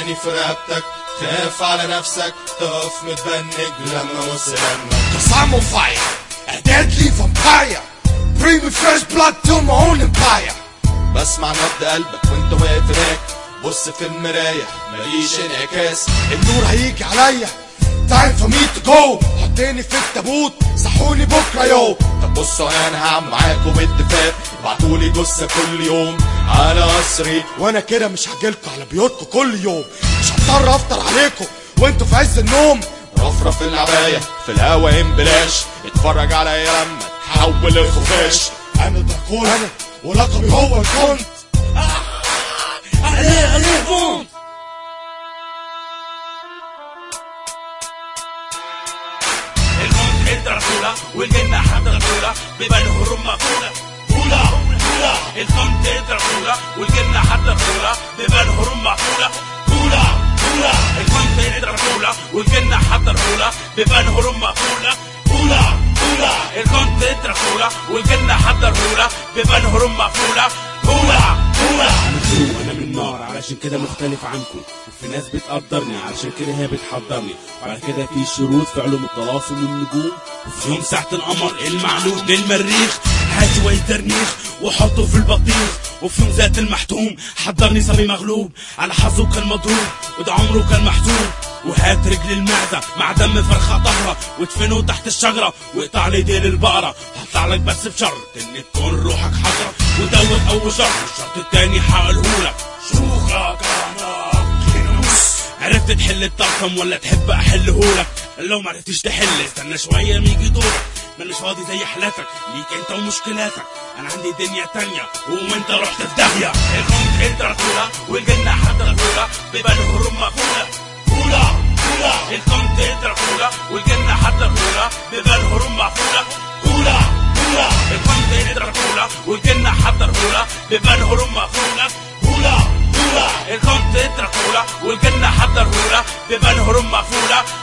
حطني في رقبتك خاف على نفسك تقف متبنج لما نص دمك Cause I'm on fire, a deadly vampire. Bring me fresh blood to my own empire. بسمع نبض قلبك وانت واقف هناك بص في المراية ماليش انعكاس النور هيجي عليا Time for me to go حطيني في التابوت صحوني بكرة يو طب بصوا انا هعمل معاكم اتفاق ابعتولي جثة كل يوم على قصري وانا كده مش هجيلكوا على بيوتكم كل يوم مش هضطر افطر عليكم وانتوا في عز النوم رفرف في العباية في الهوا بلاش اتفرج عليا لما تحول الخفاش انا دراكون انا ولقبي هو الكونت عليه عليه بوم الموت الدركولا والجنة حضرتولا بيبان هروب مقولة هولا هولا الكونت الدركولا والجنة حضرتولا بيبان هروب مقولة هولا هولا الكونت الدركولا والجنة حضرتولا بيبان هروب مقولة هولا هولا الكونت الدركولا والجنة حضرتولا بيبان هروب مقولة هولا هولا انا من نار علشان كده مختلف عنكم وفي ناس بتقدرني علشان كده هي بتحضرني وعلى كده في شروط في علوم الطلاسم والنجوم وفي يوم ساعة القمر المعلوم للمريخ هات شوية ترنيخ وحطه في البطيخ وفي يوم ذات المحتوم حضرني صبي مغلوب على حظه كان مضروب وده عمره كان محسوب وهات رجل المعدة مع دم فرخة طهرة وادفنه تحت الشجرة واقطع لي ديل البقرة هطلع لك بس بشرط ان تكون روحك حضرة ودوت اول شرط الشرط التاني هقولهولك شوخك انا كينوس عرفت تحل الطرقم ولا تحب احلهولك لو ما عرفتش تحل استنى شوية ما يجي دورك ما مش فاضي زي حالاتك ليك انت ومشكلاتك انا عندي دنيا تانية وانت رحت في داهية الكونت الدراكولا والجنة حضرتولا بيبان هروب مقولة هولا هولا الكونت الدراكولا والجنة حضرتولا بيبان هروب مقولة هولا هولا الكونت الدراكولا والجنة حضرتولا بيبان هروب مقولة هولا هولا الكونت الدراكولا والجنة حضرتولا بيبان هروب مقولة